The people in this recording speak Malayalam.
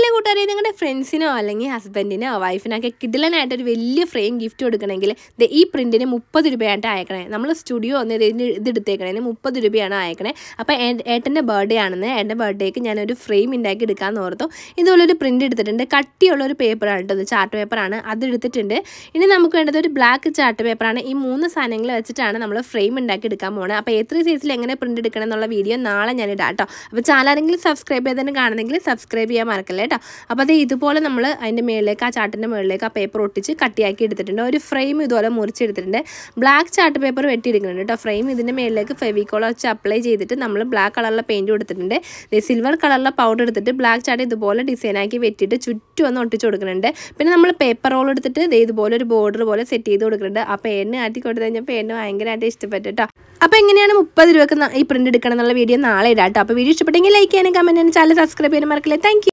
അതേപോലെ കൂട്ടുകാരെ നിങ്ങളുടെ ഫ്രണ്ട്സിനോ അല്ലെങ്കിൽ ഹസ്ബൻഡിനോ വൈഫിനൊക്കെ കിഡിലനായിട്ട് ഒരു വലിയ ഫ്രെയിം ഗിഫ്റ്റ് കൊടുക്കണമെങ്കിൽ ദേ ഈ പ്രിൻറ്റിന് മുപ്പത് രൂപയായിട്ട് അയക്കണേ നമ്മൾ സ്റ്റുഡിയോ ഒന്ന് ഇതിന് ഇത് എടുത്തേക്കണേ മുപ്പത് രൂപയാണ് അയക്കണേ അപ്പോൾ ഏട്ടൻ്റെ ബർത്ത്ഡേ ആണെന്ന് എൻ്റെ ബർത്ത്ഡേക്ക് ഞാനൊരു ഫ്രെയിം ഉണ്ടാക്കി എടുക്കാമെന്ന് ഓർത്തു ഇതുപോലെ ഒരു പ്രിൻ്റ് എടുത്തിട്ടുണ്ട് കട്ടിയുള്ള ഒരു പേപ്പറാണ് കേട്ടോ ഇത് ചാർട്ട് പേപ്പറാണ് അത് എടുത്തിട്ടുണ്ട് ഇനി നമുക്ക് വേണ്ടത് ഒരു ബ്ലാക്ക് ചാർട്ട് പേപ്പറാണ് ഈ മൂന്ന് സാധനങ്ങൾ വെച്ചിട്ടാണ് നമ്മൾ ഫ്രെയിം ഉണ്ടാക്കി എടുക്കാൻ പോകുന്നത് അപ്പോൾ എത്ര സൈസിൽ എങ്ങനെ പ്രിൻ്റ് എടുക്കണം എന്നുള്ള വീഡിയോ നാളെ ഞാൻ ഇടാം കേട്ടോ അപ്പോൾ ചാനലെങ്കിലും സബ്സ്ക്രൈബ് ചെയ്തതിന് കാണുന്നെങ്കിൽ സബ്സ്ക്രൈബ് ചെയ്യാൻ മറക്കല്ലേ കേട്ടോ അപ്പോൾ അത് ഇതുപോലെ നമ്മൾ അതിൻ്റെ മുകളിലേക്ക് ആ ചാർട്ടിൻ്റെ മുകളിലേക്ക് ആ പേപ്പർ ഒട്ടിച്ച് കട്ടിയാക്കി എടുത്തിട്ടുണ്ട് ഒരു ഫ്രെയിം ഇതുപോലെ മുറിച്ചെടുത്തിട്ടുണ്ട് ബ്ലാക്ക് ചാർട്ട് പേപ്പർ വെട്ടിയെടുക്കുന്നുണ്ട് കേട്ടോ ഫ്രെയിം ഇതിൻ്റെ മുകളിലേക്ക് ഫെവിക്കോൾ വെച്ച് അപ്ലൈ ചെയ്തിട്ട് നമ്മൾ ബ്ലാക്ക് കളറിലെ പെയിൻറ്റ് കൊടുത്തിട്ടുണ്ട് സിൽവർ കളറിലെ പൗഡർ എടുത്തിട്ട് ബ്ലാക്ക് ചാർട്ട് ഇതുപോലെ ഡിസൈനാക്കി വെട്ടിയിട്ട് ചുറ്റും ഒന്ന് ഒട്ടിച്ച് കൊടുക്കുന്നുണ്ട് പിന്നെ നമ്മൾ പേപ്പർ റോൾ എടുത്തിട്ട് ദേ ഇതുപോലെ ഒരു ബോർഡർ പോലെ സെറ്റ് ചെയ്ത് കൊടുക്കുന്നുണ്ട് ആ പേരിന് ആട്ടി കൊടുത്തു കഴിഞ്ഞാൽ പേരിന് ഭയങ്കരമായിട്ട് ഇഷ്ടപ്പെട്ടു കേട്ടോ അപ്പോൾ എങ്ങനെയാണ് മുപ്പത് രൂപക്ക് ന- ഈ പ്രിന്റ് എടുക്കണം എന്നുള്ള വീഡിയോ നാളെ ഇടാം കേട്ടോ അപ്പോൾ വീഡിയോ ഇഷ്ടപ്പെട്ടെങ്കിൽ ലൈക്ക് ചെയ്യാനും കമൻറ്റ് ചെയ്യാനും ചാനൽ സബ്സ്ക്രൈബ് ചെയ്യാനും മറക്കില്ല താങ്ക്